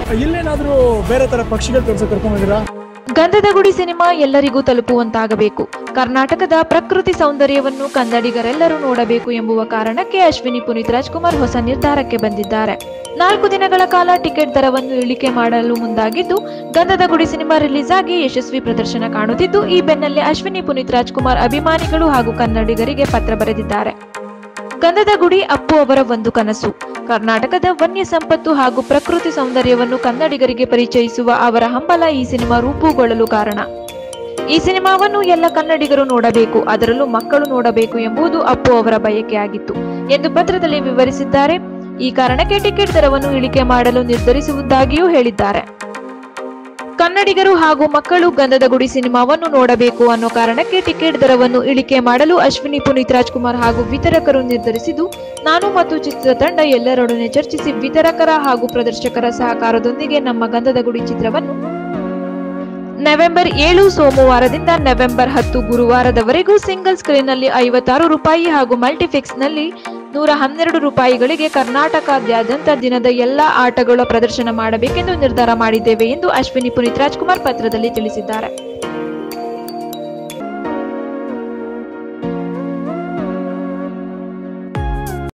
ಇಲ್ಲೇನಾದ್ರೂ ಬೇರೆ ತರ ಪಕ್ಷಿಗಳು ತೋರ್ಸಕ್ ಕರ್ಕೊಂಡಿದ್ದೀರಾ ಗಂಧದ ಗುಡಿ ಸಿನಿಮಾ ಎಲ್ಲರಿಗೂ ತಲುಪುವಂತಾಗಬೇಕು ಕರ್ನಾಟಕದ ಪ್ರಕೃತಿ ಸೌಂದರ್ಯವನ್ನು ಕನ್ನಡಿಗರೆಲ್ಲರೂ ನೋಡಬೇಕು ಎಂಬುವ ಕಾರಣಕ್ಕೆ ಅಶ್ವಿನಿ ಪುನೀತ್ ರಾಜ್ಕುಮಾರ್ ಹೊಸ ನಿರ್ಧಾರಕ್ಕೆ ಬಂದಿದ್ದಾರೆ ನಾಲ್ಕು ದಿನಗಳ ಕಾಲ ಟಿಕೆಟ್ ದರವನ್ನು ಇಳಿಕೆ ಮಾಡಲು ಮುಂದಾಗಿದ್ದು ಗಂಧದ ಗುಡಿ ಸಿನಿಮಾ ರಿಲೀಸ್ ಆಗಿ ಯಶಸ್ವಿ ಪ್ರದರ್ಶನ ಕಾಣುತ್ತಿದ್ದು ಈ ಬೆನ್ನಲ್ಲೇ ಅಶ್ವಿನಿ ಪುನೀತ್ ರಾಜ್ಕುಮಾರ್ ಅಭಿಮಾನಿಗಳು ಹಾಗೂ ಕನ್ನಡಿಗರಿಗೆ ಪತ್ರ ಬರೆದಿದ್ದಾರೆ ಗಂಧದ ಗುಡಿ ಅಪ್ಪು ಅವರ ಒಂದು ಕನಸು ಕರ್ನಾಟಕದ ವನ್ಯ ಸಂಪತ್ತು ಹಾಗೂ ಪ್ರಕೃತಿ ಸೌಂದರ್ಯವನ್ನು ಕನ್ನಡಿಗರಿಗೆ ಪರಿಚಯಿಸುವ ಅವರ ಹಂಬಲ ಈ ಸಿನಿಮಾ ರೂಪುಗೊಳ್ಳಲು ಕಾರಣ ಈ ಸಿನಿಮಾವನ್ನು ಎಲ್ಲ ಕನ್ನಡಿಗರು ನೋಡಬೇಕು ಅದರಲ್ಲೂ ಮಕ್ಕಳು ನೋಡಬೇಕು ಎಂಬುದು ಅಪ್ಪು ಅವರ ಬಯಕೆಯಾಗಿತ್ತು ಎಂದು ಪತ್ರದಲ್ಲಿ ವಿವರಿಸಿದ್ದಾರೆ ಈ ಕಾರಣಕ್ಕೆ ಟಿಕೆಟ್ ದರವನ್ನು ಇಳಿಕೆ ಮಾಡಲು ನಿರ್ಧರಿಸುವುದಾಗಿಯೂ ಹೇಳಿದ್ದಾರೆ ಕನ್ನಡಿಗರು ಹಾಗೂ ಮಕ್ಕಳು ಗಂಧದ ಗುಡಿ ಸಿನಿಮಾವನ್ನು ನೋಡಬೇಕು ಅನ್ನೋ ಕಾರಣಕ್ಕೆ ಟಿಕೆಟ್ ದರವನ್ನು ಇಳಿಕೆ ಮಾಡಲು ಅಶ್ವಿನಿ ಪುನೀತ್ ರಾಜ್ಕುಮಾರ್ ಹಾಗೂ ವಿತರಕರು ನಿರ್ಧರಿಸಿದ್ದು ನಾನು ಮತ್ತು ಚಿತ್ರತಂಡ ಎಲ್ಲರೊಡನೆ ಚರ್ಚಿಸಿ ವಿತರಕರ ಹಾಗೂ ಪ್ರದರ್ಶಕರ ಸಹಕಾರದೊಂದಿಗೆ ನಮ್ಮ ಗಂಧದ ಗುಡಿ ಚಿತ್ರವನ್ನು ನವೆಂಬರ್ ಏಳು ಸೋಮವಾರದಿಂದ ನವೆಂಬರ್ ಹತ್ತು ಗುರುವಾರದವರೆಗೂ ಸಿಂಗಲ್ ಸ್ಕ್ರೀನ್ನಲ್ಲಿ ಐವತ್ತಾರು ರೂಪಾಯಿ ಹಾಗೂ ಮಲ್ಟಿಫಿಕ್ಸ್ನಲ್ಲಿ ನೂರ ಹನ್ನೆರಡು ರೂಪಾಯಿಗಳಿಗೆ ಕರ್ನಾಟಕದಾದ್ಯಂತ ದಿನದ ಎಲ್ಲಾ ಆಟಗಳ ಪ್ರದರ್ಶನ ಮಾಡಬೇಕೆಂದು ನಿರ್ಧಾರ ಮಾಡಿದ್ದೇವೆ ಎಂದು ಅಶ್ವಿನಿ ಪುನೀತ್ ರಾಜ್ಕುಮಾರ್ ಪತ್ರದಲ್ಲಿ ತಿಳಿಸಿದ್ದಾರೆ